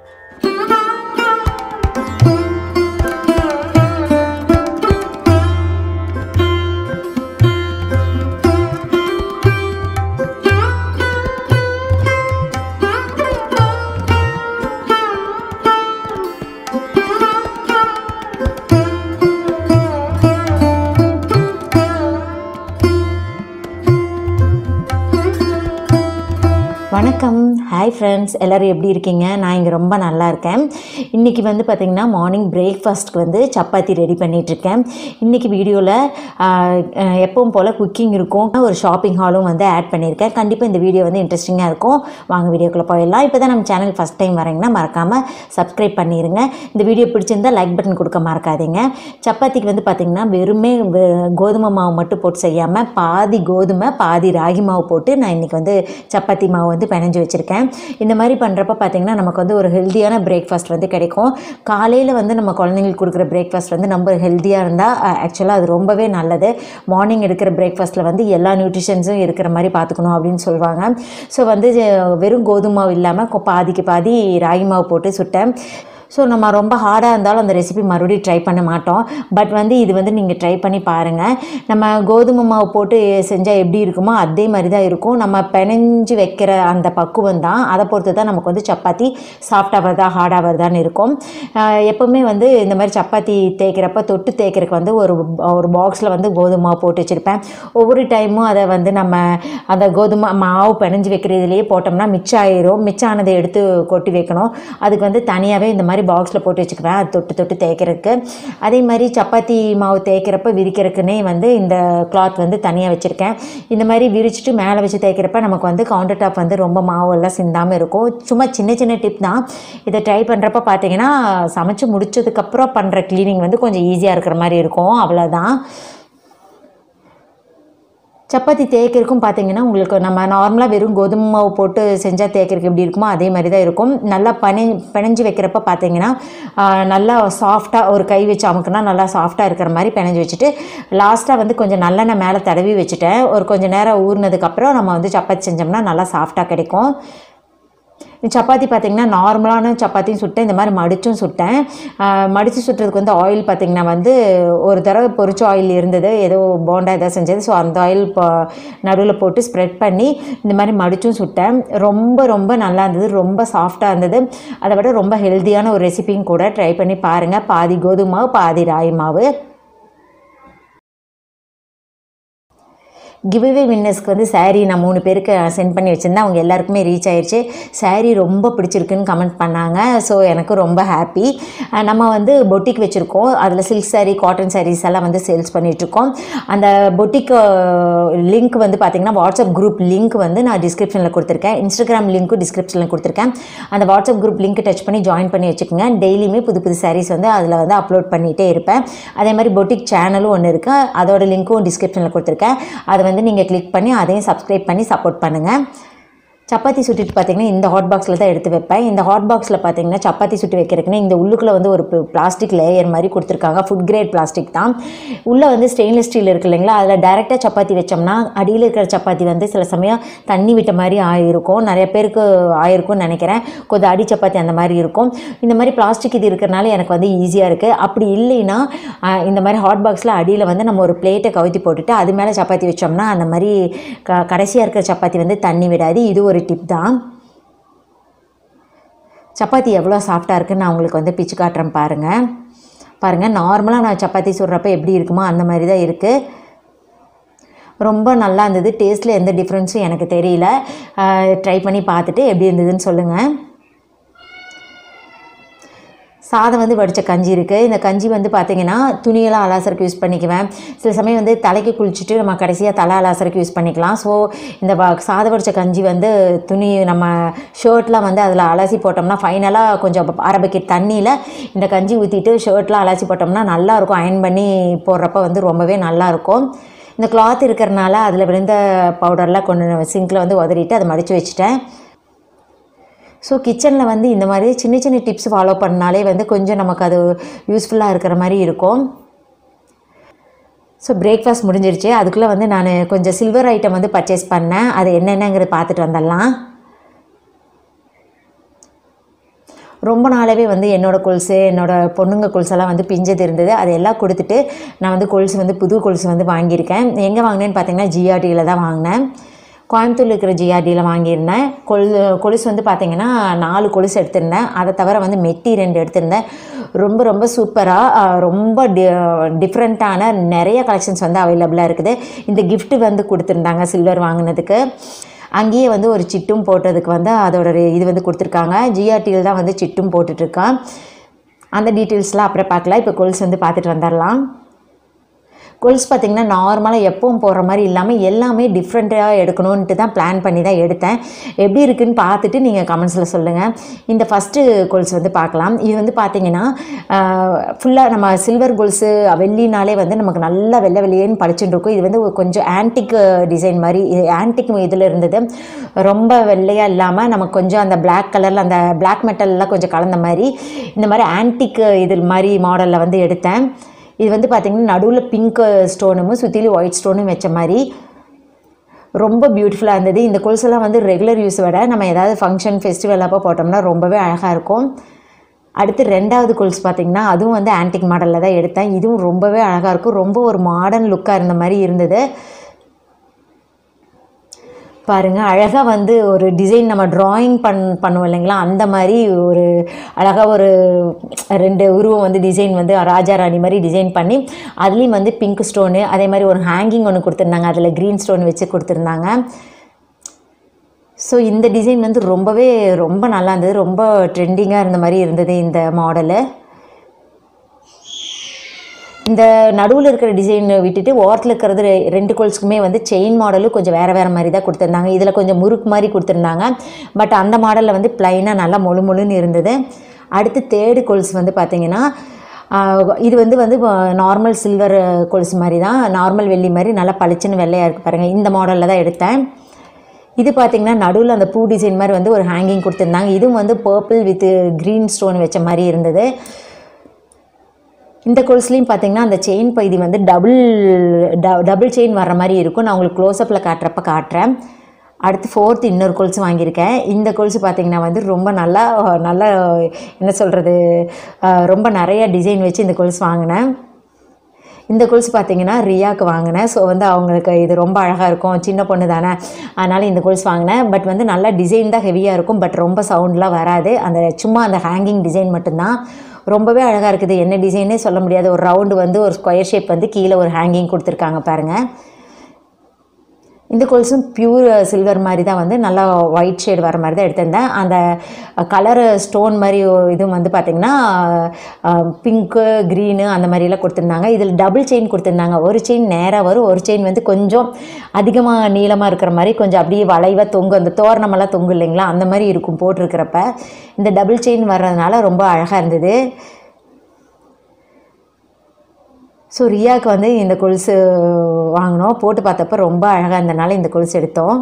வணக்கம் hi friends எல்லோரும் எப்படி இருக்கீங்க நான் இங்கே ரொம்ப நல்லா இருக்கேன் இன்றைக்கி வந்து பார்த்திங்கன்னா மார்னிங் பிரேக்ஃபாஸ்ட்க்கு வந்து சப்பாத்தி ரெடி பண்ணிகிட்ருக்கேன் இன்றைக்கி வீடியோவில் எப்பவும் போல் குக்கிங் இருக்கும் ஒரு ஷாப்பிங் ஹாலும் வந்து ஆட் பண்ணியிருக்கேன் கண்டிப்பாக இந்த வீடியோ வந்து இன்ட்ரெஸ்டிங்காக இருக்கும் வாங்க வீடியோக்குள்ளே போயிடலாம் இப்போ தான் நம்ம சேனல் ஃபஸ்ட் டைம் வரீங்கன்னா மறக்காமல் சப்ஸ்கிரைப் பண்ணிடுங்க இந்த வீடியோ பிடிச்சிருந்தா லைக் பட்டன் கொடுக்க மறக்காதீங்க சப்பாத்திக்கு வந்து பார்த்திங்கன்னா வெறுமே வெ- கோதுமை மாவு மட்டும் போட்டு செய்யாமல் பாதி கோதுமை பாதி ராகி மாவு போட்டு நான் இன்றைக்கி வந்து சப்பாத்தி மாவு வந்து பிணைஞ்சு வச்சுருக்கேன் இந்த மாதிரி பண்ணுறப்ப பார்த்திங்கன்னா நமக்கு வந்து ஒரு ஹெல்த்தியான பிரேக்ஃபாஸ்ட் வந்து கிடைக்கும் காலையில் வந்து நம்ம குழந்தைங்களுக்கு கொடுக்குற பிரேக்ஃபாஸ்ட் வந்து ரொம்ப ஹெல்த்தியாக இருந்தால் ஆக்சுவலாக அது ரொம்பவே நல்லது மார்னிங் எடுக்கிற பிரேக்ஃபாஸ்ட்டில் வந்து எல்லா நியூட்ரிஷன்ஸும் இருக்கிற மாதிரி பார்த்துக்கணும் அப்படின்னு சொல்லுவாங்க ஸோ வந்து அஹ், வெறும் கோதுமை மாவு இல்லாமல் கொ- பாதிக்கு பாதி ராகி மாவு போட்டு சுட்டேன் ஸோ நம்ம ரொம்ப ஹார்டாக இருந்தாலும் அந்த ரெசிபி மறுபடியும் ட்ரை பண்ண மாட்டோம் பட் வந்து இது வந்து நீங்கள் ட்ரை பண்ணி பாருங்கள் நம்ம கோதுமை மாவு போட்டு செஞ்சால் எப்படி இருக்குமோ அதே மாதிரி தான் இருக்கும் நம்ம பிணைஞ்சு வைக்கிற அந்த பக்குவம் தான் அதை பொறுத்து தான் நமக்கு வந்து சப்பாத்தி சாஃப்டாக வருதா ஹார்டாக வருதான்னு இருக்கும் ஆஹ் எப்போவுமே வந்து இந்த மாதிரி சப்பாத்தி தேய்க்கிறப்ப தொட்டு தேய்க்கிறதுக்கு வந்து ஒரு ஒரு பாக்ஸில் வந்து கோதுமை மாவு போட்டு வச்சுருப்பேன் ஒவ்வொரு டைமும் அதை வந்து நம்ம அந்த கோதுமை மாவு பிணைஞ்சு வைக்கிறதுலேயே போட்டோம்னா மிச்சம் ஆயிரும் மிச்சம் ஆனதை எடுத்து கொட்டி வைக்கணும் அதுக்கு வந்து தனியாகவே இந்த மாதிரி பாக்ஸில் போட்டு வச்சுக்குவேன் அது தொட்டு தொட்டு தேய்க்கிறதுக்கு அதே மாதிரி சப்பாத்தி மாவு தேய்க்கிறப்ப விரிக்கிறதுக்குன்னே வந்து இந்த கிளாத் வந்து தனியாக வச்சுருக்கேன் இந்த மாதிரி விரிச்சிட்டு மேலே வச்சு தேய்க்கிறப்ப நமக்கு வந்து கவுண்டர் டாப் வந்து ரொம்ப மாவு எல்லாம் சிந்தாமல் இருக்கும் சும்மா சின்ன சின்ன டிப் தான் இதை ட்ரை பண்ணுறப்ப பார்த்தீங்கன்னா சமைச்சு முடிச்சதுக்கப்புறம் பண்ணுற க்ளீனிங் வந்து கொஞ்சம் ஈஸியாக இருக்கிற மாதிரி இருக்கும் அவ்வளோதான் சப்பாத்தி தேய்க்கிறதுக்கும் பார்த்தீங்கன்னா உங்களுக்கு நம்ம நார்மலாக வெறும் கோதுமை மாவு போட்டு செஞ்சால் தேய்க்கிறதுக்கு எப்படி இருக்குமோ அதே மாதிரி தான் இருக்கும் நல்லா பனை பிணைஞ்சு வைக்கிறப்ப பார்த்தீங்கன்னா ஆஹ், நல்லா சாஃப்டாக ஒரு கை வச்சு அமுக்குனா நல்லா சாஃப்டாக இருக்கிற மாதிரி பிணைஞ்சு வச்சுட்டு லாஸ்ட்டாக வந்து கொஞ்சம் நல்லெண்ணெய் மேலே தடவி வச்சுட்டேன் ஒரு கொஞ்சம் நேரம் ஊறினதுக்கப்புறம் நம்ம வந்து சப்பாத்தி செஞ்சோம்னா நல்லா சாஃப்டாக கிடைக்கும் சப்பாத்தி பார்த்தீங்கன்னா நார்மலான சப்பாத்தியும் சுட்டேன் இந்த மாதிரி மடிச்சும் சுட்டேன் ஆஹ் மடித்து சுட்டுறதுக்கு வந்து ஆயில் பார்த்தீங்கன்னா வந்து ஒரு தடவை பொரிச்ச ஆயில் இருந்தது ஏதோ போண்டா ஏதாவது செஞ்சது ஸோ அந்த ஆயில் இப்போ நடுவில் போட்டு ஸ்ப்ரெட் பண்ணி இந்த மாதிரி மடிச்சும் சுட்டேன் ரொம்ப ரொம்ப நல்லா இருந்தது ரொம்ப சாஃப்டாக இருந்தது அதை விட ரொம்ப ஹெல்த்தியான ஒரு ரெசிபியும் கூட ட்ரை பண்ணி பாருங்கள் பாதி கோதுமை மாவு பாதி ராகி மாவு கிவ்அவே வின்னர்ஸ்க்கு வந்து saree நான் மூணு பேருக்கு சென்ட் பண்ணி வச்சுருந்தேன் அவங்க எல்லாருக்குமே ரீச் ஆயிடுச்சு saree ரொம்ப பிடிச்சிருக்குன்னு கமெண்ட் பண்ணாங்க ஸோ எனக்கு ரொம்ப ஹாப்பி நம்ம வந்து பொட்டிக் வச்சுருக்கோம் அதில் சில்க் saree காட்டன் sarees எல்லாம் வந்து சேல்ஸ் பண்ணிகிட்ருக்கோம் அந்த பொட்டிக் லிங்க் வந்து பார்த்திங்கன்னா வாட்ஸ்அப் குரூப் லிங்க் வந்து நான் டிஸ்கிரிப்ஷனில் கொடுத்துருக்கேன் இன்ஸ்டாகிராம் லிங்க்கும் டிஸ்கிரிப்ஷனில் கொடுத்துருக்கேன் அந்த வாட்ஸ்அப் குரூப் லிங்க் டச் பண்ணி ஜாயின் பண்ணி வச்சுக்கோங்க டெய்லியுமே புது புது sarees வந்து அதில் வந்து அப்லோட் பண்ணிகிட்டே இருப்பேன் அதே மாதிரி பொட்டிக் சேனலும் ஒன்று இருக்குது அதோட லிங்க்கும் டிஸ்கிரிப்ஷனில் கொடுத்துருக்கேன் அதை வந்து நீங்கள் கிளிக் பண்ணி அதையும் சப்ஸ்கிரைப் பண்ணி சப்போர்ட் பண்ணுங்கள் சப்பாத்தி சுட்டுட்டு பார்த்தீங்கன்னா இந்த ஹாட் பாக்ஸில் தான் எடுத்து வைப்பேன் இந்த ஹாட் பாக்ஸில் பார்த்தீங்கன்னா சப்பாத்தி சுட்டு வைக்கிறதுக்குன்னு இந்த உள்ளுக்குள்ளே வந்து ஒரு பிளாஸ்டிக் லேயர் மாதிரி கொடுத்துருக்காங்க ஃபுட் கிரேட் பிளாஸ்டிக் தான் உள்ளே வந்து ஸ்டெயின்லெஸ் ஸ்டீல் இருக்கு இல்லைங்களா அதில் டைரெக்டாக சப்பாத்தி வச்சோம்னா அடியில் இருக்கிற சப்பாத்தி வந்து சில சமயம் தண்ணி விட்ட மாதிரி ஆயிருக்கும் நிறைய பேருக்கு ஆயிருக்கும்னு நினைக்கிறேன் கொஞ்சம் அடி சப்பாத்தி அந்த மாதிரி இருக்கும் இந்த மாதிரி பிளாஸ்டிக் இது இருக்கிறனால எனக்கு வந்து ஈஸியாக இருக்குது அப்படி இல்லைன்னா ஆஹ், இந்த மாதிரி ஹாட் பாக்ஸில் அடியில் வந்து நம்ம ஒரு பிளேட்டை கவுத்தி போட்டுட்டு அது மேலே சப்பாத்தி வச்சோம்னா அந்த மாதிரி க கடைசியாக இருக்கிற சப்பாத்தி வந்து தண்ணி விடாது இது ஒரு டிப் தான் சப்பாத்தி எவ்வளோ சாஃப்டாக இருக்குன்னு நான் உங்களுக்கு வந்து பிச்சு காட்டுறேன் பாருங்கள் பாருங்கள் நார்மலாக நான் சப்பாத்தி சுடுறப்ப எப்படி இருக்குமோ அந்த மாதிரி தான் இருக்குது ரொம்ப நல்லா இருந்தது டேஸ்ட்டில் எந்த டிஃப்ரென்ஸும் எனக்கு தெரியல ட்ரை பண்ணி பார்த்துட்டு எப்படி இருந்ததுன்னு சொல்லுங்கள் சாதம் வந்து வடித்த கஞ்சி இருக்குது இந்த கஞ்சி வந்து பார்த்திங்கன்னா துணியெல்லாம் அலாசருக்கு யூஸ் பண்ணிக்குவேன் சில சமயம் வந்து தலைக்கு குளிச்சுட்டு நம்ம கடைசியாக தலை அலாசருக்கு யூஸ் பண்ணிக்கலாம் ஸோ இந்த வ- சாதம் வடித்த கஞ்சி வந்து துணி நம்ம ஷர்ட்லாம் வந்து அதில் அலசி போட்டோம்னா ஃபைனலாக கொஞ்சம் அரை பக்கெட் தண்ணியில் இந்த கஞ்சி ஊற்றிட்டு ஷர்ட்லாம் அலசி போட்டோம்னா நல்லாயிருக்கும் அயன் பண்ணி போடுறப்ப வந்து ரொம்பவே நல்லாயிருக்கும் இந்த கிளாத் இருக்கிறனால அதில் விழுந்த பவுடர்லாம் கொண்டு சிங்கில் வந்து உதறிட்டு அதை மடித்து வச்சுட்டேன் ஸோ கிச்சனில் வந்து இந்த மாதிரி சின்ன சின்ன டிப்ஸ் ஃபாலோ பண்ணாலே வந்து கொஞ்சம் நமக்கு அது யூஸ்ஃபுல்லாக இருக்கிற மாதிரி இருக்கும் ஸோ பிரேக்ஃபாஸ்ட் முடிஞ்சிருச்சு அதுக்குள்ளே வந்து நான் கொஞ்சம் சில்வர் ஐட்டம் வந்து பர்ச்சேஸ் பண்ணேன் அது என்னென்னங்கிறத பார்த்துட்டு வந்துடலாம் ரொம்ப நாளாகவே வந்து என்னோட கொலுசு என்னோட பொண்ணுங்க கொலுசெல்லாம் வந்து பிஞ்சது இருந்தது அதை எல்லாம் கொடுத்துட்டு நான் வந்து கொலுசு வந்து புது கொலுசு வந்து வாங்கியிருக்கேன் எங்கே வாங்கினேன்னு பார்த்தீங்கன்னா ஜிஆர்டியில் தான் வாங்கினேன் கோயம்புத்தூர்ல இருக்கிற ஜிஆர்டியில் வாங்கியிருந்தேன் கொலு கொலுசு வந்து பார்த்தீங்கன்னா நாலு கொலுசு எடுத்திருந்தேன் அதை தவிர வந்து மெட்டி ரெண்டு எடுத்திருந்தேன் ரொம்ப ரொம்ப சூப்பராக ரொம்ப டி டிஃப்ரெண்ட்டான நிறைய கலெக்ஷன்ஸ் வந்து அவைலபிளாக இருக்குது இந்த gift வந்து கொடுத்துருந்தாங்க சில்வர் வாங்கினதுக்கு அங்கேயே வந்து ஒரு சிட்டும் போட்டதுக்கு வந்து அதோட re- இது வந்து கொடுத்துருக்காங்க ஜிஆர்டியில் தான் வந்து சிட்டும் போட்டுட்ருக்கான் அந்த டீட்டெயில்ஸ்லாம் அப்புறம் பார்க்கலாம் இப்போ கொலுசு வந்து பார்த்துட்டு வந்துடலாம் கொலுசு பார்த்திங்கன்னா நார்மலாக எப்பவும் போடுற மாதிரி இல்லாமல் எல்லாமே டிஃப்ரெண்ட்டாக எடுக்கணுன்ட்டு தான் பிளான் பண்ணி தான் எடுத்தேன் எப்படி இருக்குன்னு பார்த்துட்டு நீங்கள் கமெண்ட்ஸில் சொல்லுங்கள் இந்த ஃபஸ்ட்டு கொலுசு வந்து பார்க்கலாம் இது வந்து பார்த்திங்கன்னா ஃபுல்லாக நம்ம சில்வர் கொலுசு வெள்ளினாலே வந்து நமக்கு நல்லா வெள்ளை வெளியேன்னு பளிச்சுட்டு இருக்கும் இது வந்து ஒரு கொஞ்சம் ஆன்டிக் டிசைன் மாதிரி ஆன்டிக் இதில் இருந்தது ரொம்ப வெள்ளையாக இல்லாமல் நமக்கு கொஞ்சம் அந்த Black கலரில் அந்த Black மெட்டல்லாம் கொஞ்சம் கலந்த மாதிரி இந்த மாதிரி ஆன்டிக் இது மாதிரி மாடலில் வந்து எடுத்தேன் இது வந்து பார்த்திங்கன்னா நடுவில் பிங்க் ஸ்டோனும் சுற்றிலும் ஒயிட் ஸ்டோனும் வச்ச மாதிரி ரொம்ப பியூட்டிஃபுல்லாக இருந்தது இந்த கொலுசெல்லாம் வந்து ரெகுலர் யூஸ் விட நம்ம ஏதாவது ஃபங்க்ஷன் ஃபெஸ்டிவல் அப்போ போட்டோம்னா ரொம்பவே அழகாக இருக்கும் அடுத்து ரெண்டாவது கொலுசு பார்த்திங்கன்னா அதுவும் வந்து ஆன்டிக் மாடலில் தான் எடுத்தேன் இதுவும் ரொம்பவே அழகாக இருக்கும் ரொம்ப ஒரு மாடர்ன் லுக்காக இருந்த மாதிரி இருந்தது பாருங்கள் அழகாக வந்து ஒரு டிசைன் நம்ம ட்ராயிங் பண் பண்ணுவோம் இல்லைங்களா அந்த மாதிரி ஒரு அழகாக ஒரு ரெண்டு உருவம் வந்து டிசைன் வந்து ராஜா ராணி மாதிரி டிசைன் பண்ணி அதுலேயும் வந்து பிங்க் ஸ்டோனு அதே மாதிரி ஒரு ஹேங்கிங் ஒன்று கொடுத்துருந்தாங்க அதில் க்ரீன் ஸ்டோன் வச்சு கொடுத்துருந்தாங்க ஸோ இந்த டிசைன் வந்து ரொம்பவே ரொம்ப நல்லா இருந்தது ரொம்ப ட்ரெண்டிங்காக இருந்த மாதிரி இருந்தது இந்த மாடலு இந்த நடுவில் இருக்கிற டிசைன் விட்டுட்டு ஓரத்தில் இருக்கிறது ரெ- ரெண்டு கொலுசுக்குமே வந்து செயின் மாடலும் கொஞ்சம் வேறு வேறு மாதிரி தான் கொடுத்துருந்தாங்க இதில் கொஞ்சம் முறுக்கு மாதிரி கொடுத்துருந்தாங்க பட் அந்த மாடலில் வந்து ப்ளைனாக நல்லா மொழு மொழுன்னு இருந்தது அடுத்து தேர்டு கொலுசு வந்து பார்த்திங்கன்னா ஆஹ், இது வந்து வந்து நார்மல் சில்வர் கொலுசு மாதிரி தான் நார்மல் வெள்ளி மாதிரி நல்லா பளிச்சுன்னு வெள்ளையாக இருக்குது பாருங்கள் இந்த மாடலில் தான் எடுத்தேன் இது பார்த்திங்கன்னா நடுவில் அந்த பூ டிசைன் மாதிரி வந்து ஒரு ஹேங்கிங் கொடுத்துருந்தாங்க இதுவும் வந்து பர்பிள் வித் க்ரீன் ஸ்டோன் வச்ச மாதிரி இருந்தது இந்த கொலுசுலையும் பார்த்தீங்கன்னா அந்த செயின் பகுதி வந்து டபுள் டபுள் செயின் வர்ற மாதிரி இருக்கும் நான் உங்களுக்கு க்ளோஸ்அப்பில் காட்டுறப்ப காட்டுறேன் அடுத்து ஃபோர்த் இன்னொரு கொலுசு வாங்கியிருக்கேன் இந்த கொலுசு பார்த்தீங்கன்னா வந்து ரொம்ப நல்லா நல்லா என்ன சொல்கிறது ரொம்ப நிறைய டிசைன் வச்சு இந்த கொலுசு வாங்கினேன் இந்த கொலுசு பார்த்தீங்கன்னா ரியாக்கு வாங்கினேன் ஸோ வந்து அவங்களுக்கு இது ரொம்ப அழகாக இருக்கும் சின்ன பொண்ணு தானே அதனால் இந்த கொலுசு வாங்கினேன் பட் வந்து நல்லா டிசைன் தான் ஹெவியாக இருக்கும் பட் ரொம்ப சவுண்ட்லாம் வராது அந்த சும்மா அந்த ஹேங்கிங் டிசைன் மட்டும்தான் ரொம்பவே அழகாக இருக்குது என்ன டிசைனே சொல்ல முடியாது ஒரு ரவுண்டு வந்து ஒரு ஸ்கொயர் ஷேப் வந்து கீழே ஒரு ஹேங்கிங் கொடுத்துருக்காங்க பாருங்கள் இந்த கொலுசும் பியூர் சில்வர் மாதிரி தான் வந்து நல்லா ஒயிட் ஷேட் வர மாதிரி தான் எடுத்திருந்தேன் அந்த கலர் ஸ்டோன் மாதிரி இதுவும் வந்து பார்த்திங்கன்னா பிங்க்கு க்ரீனு அந்த மாதிரிலாம் கொடுத்துருந்தாங்க இதில் டபுள் செயின் கொடுத்துருந்தாங்க ஒரு செயின் நேராக வரும் ஒரு செயின் வந்து கொஞ்சம் அதிகமாக நீளமாக இருக்கிற மாதிரி கொஞ்சம் அப்படியே வளைவாக தொங்கு அந்த தோரணமெல்லாம் தொங்கு இல்லைங்களா அந்த மாதிரி இருக்கும் போட்டிருக்கிறப்ப இந்த டபுள் செயின் வர்றதுனால ரொம்ப அழகாக இருந்தது ஸோ ரியாவுக்கு வந்து இந்த கொலுசு வாங்கினோம் போட்டு பார்த்தப்ப ரொம்ப அழகாக இருந்தனால இந்த கொலுசு எடுத்தோம்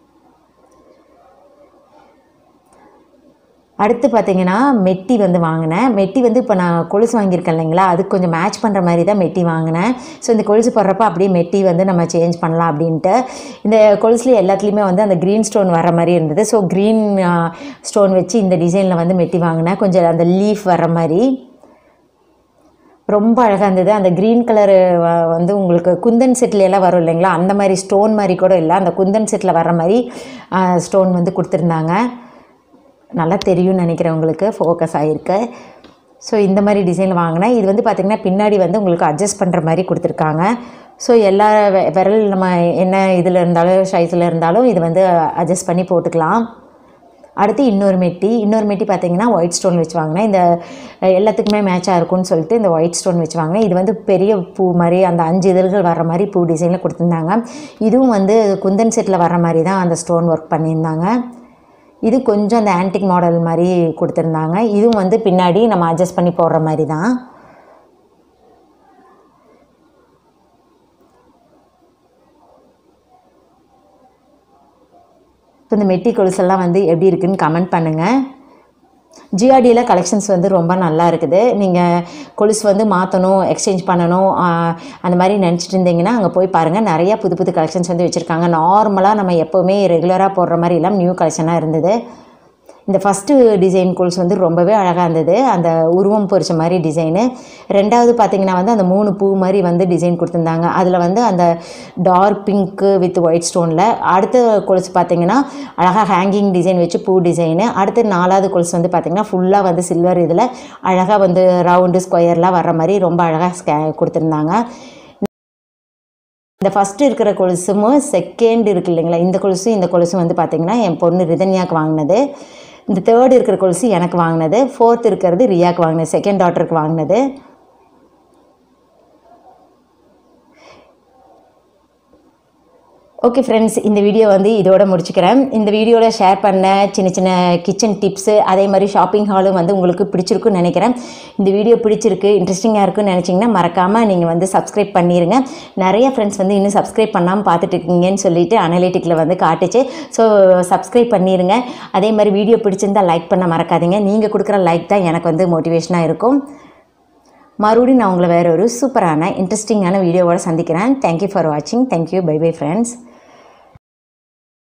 அடுத்து பார்த்தீங்கன்னா மெட்டி வந்து வாங்கினேன் மெட்டி வந்து இப்போ நான் கொலுசு வாங்கியிருக்கேன் இல்லைங்களா அதுக்கு கொஞ்சம் மேட்ச் பண்ணுற மாதிரி தான் மெட்டி வாங்கினேன் ஸோ இந்த கொலுசு போடுறப்ப அப்படியே மெட்டி வந்து நம்ம சேஞ்ச் பண்ணலாம் அப்படின்ட்டு இந்த கொலுசுல எல்லாத்துலேயுமே வந்து அந்த க்ரீன் ஸ்டோன் வர மாதிரி இருந்தது ஸோ க்ரீன் ஸ்டோன் வச்சு இந்த டிசைனில் வந்து மெட்டி வாங்கினேன் கொஞ்சம் அந்த லீஃப் வர மாதிரி ரொம்ப அழகாக இருந்தது அந்த க்ரீன் கலரு வந்து உங்களுக்கு குந்தன் செட்ல எல்லாம் வரும் இல்லைங்களா அந்த மாதிரி ஸ்டோன் மாதிரி கூட இல்லை அந்த குந்தன் செட்டில் வர்ற மாதிரி ஸ்டோன் வந்து கொடுத்துருந்தாங்க நல்லா தெரியும்னு நினைக்கிறேன் உங்களுக்கு ஃபோக்கஸ் ஆகிருக்கு ஸோ இந்த மாதிரி டிசைனில் வாங்கினேன் இது வந்து பார்த்திங்கன்னா பின்னாடி வந்து உங்களுக்கு அட்ஜஸ்ட் பண்ணுற மாதிரி கொடுத்துருக்காங்க ஸோ எல்லா வெ- விரல் நம்ம என்ன இதில் இருந்தாலும் சைஸில் இருந்தாலும் இது வந்து அட்ஜஸ்ட் பண்ணி போட்டுக்கலாம் அடுத்து இன்னொரு மெட்டி இன்னொரு மெட்டி பார்த்தீங்கன்னா ஒயிட் ஸ்டோன் வச்சு வாங்கினேன் இந்த அஹ், எல்லாத்துக்குமே மேட்சாக இருக்கும்னு சொல்லிட்டு இந்த ஒயிட் ஸ்டோன் வச்சு வாங்கினேன் இது வந்து பெரிய பூ மாதிரி அந்த அஞ்சு இதழ்கள் வர்ற மாதிரி பூ டிசைனில் கொடுத்துருந்தாங்க இதுவும் வந்து குந்தன் செட்டில் வர்ற மாதிரி தான் அந்த ஸ்டோன் ஒர்க் பண்ணியிருந்தாங்க இது கொஞ்சம் அந்த ஆன்டிக் மாடல் மாதிரி கொடுத்துருந்தாங்க இதுவும் வந்து பின்னாடி நம்ம அட்ஜஸ்ட் பண்ணி போடுற மாதிரி தான் இப்போ இந்த மெட்டி கொலுசெல்லாம் வந்து எப்படி இருக்குன்னு கமெண்ட் பண்ணுங்கள் ஜிஆர்டியில் கலெக்ஷன்ஸ் வந்து ரொம்ப நல்லா இருக்குது நீங்கள் கொலுசு வந்து மாற்றணும் எக்ஸ்சேஞ்ச் பண்ணணும் ஆஹ், அந்த மாதிரி நினச்சிட்டு இருந்தீங்கன்னா அங்கே போய் பாருங்கள் நிறையா புது புது கலெக்ஷன்ஸ் வந்து வச்சுருக்காங்க நார்மலாக நம்ம எப்போவுமே ரெகுலராக போடுற மாதிரி எல்லாம் நியூ கலெக்ஷனாக இருந்தது இந்த ஃபஸ்ட்டு டிசைன் கொலுசு வந்து ரொம்பவே அழகாக இருந்தது அந்த உருவம் பொறிச்ச மாதிரி டிசைனு ரெண்டாவது பார்த்தீங்கன்னா வந்து அந்த மூணு பூ மாதிரி வந்து டிசைன் கொடுத்துருந்தாங்க அதில் வந்து அந்த டார்க் பிங்க்கு வித் ஒயிட் ஸ்டோனில் அடுத்த கொலுசு பார்த்தீங்கன்னா அழகாக ஹேங்கிங் டிசைன் வச்சு பூ டிசைனு அடுத்து நாலாவது கொலுசு வந்து பார்த்தீங்கன்னா ஃபுல்லாக வந்து சில்வர் இதில் அழகாக வந்து ரவுண்டு ஸ்கொயர்லாம் வர்ற மாதிரி ரொம்ப அழகாக ஸ்கே கொடுத்துருந்தாங்க இந்த ஃபஸ்ட்டு இருக்கிற கொலுசும் செகண்ட் இருக்கு இல்லைங்களா இந்த கொலுசும் இந்த கொலுசும் வந்து பார்த்திங்கன்னா என் பொண்ணு ரிதன்யாக்கு வாங்கினது இந்த தேர்ட் இருக்கிற கொலுசு எனக்கு வாங்கினது ஃபோர்த் இருக்கிறது ரியாக்கு வாங்கினது செகண்ட் டாட்டருக்கு வாங்கினது ஓகே ஃப்ரெண்ட்ஸ் இந்த வீடியோ வந்து இதோட முடிச்சுக்கிறேன் இந்த வீடியோவில் ஷேர் பண்ண சின்ன சின்ன கிச்சன் டிப்ஸு அதே மாதிரி ஷாப்பிங் ஹாலும் வந்து உங்களுக்கு பிடிச்சிருக்குன்னு நினைக்கிறேன் இந்த வீடியோ பிடிச்சிருக்கு இன்ட்ரெஸ்டிங்காக இருக்குன்னு நினச்சிங்கன்னா மறக்காமல் நீங்கள் வந்து சப்ஸ்கிரைப் பண்ணிடுங்க நிறைய ஃப்ரெண்ட்ஸ் வந்து இன்னும் சப்ஸ்கிரைப் பண்ணாமல் பார்த்துட்டு இருக்கீங்கன்னு சொல்லிட்டு அனலிட்டிக்கில் வந்து காட்டுச்சு ஸோ சப்ஸ்கிரைப் பண்ணிடுங்க அதே மாதிரி வீடியோ பிடிச்சிருந்தா லைக் பண்ண மறக்காதீங்க நீங்கள் கொடுக்குற லைக் தான் எனக்கு வந்து மோட்டிவேஷனாக இருக்கும் மறுபடியும் நான் உங்களை வேறு ஒரு சூப்பரான இன்ட்ரெஸ்டிங்கான வீடியோவோட சந்திக்கிறேன் தேங்க்யூ ஃபார் வாட்சிங் தேங்க்யூ பை பை ஃப்ரெண்ட்ஸ்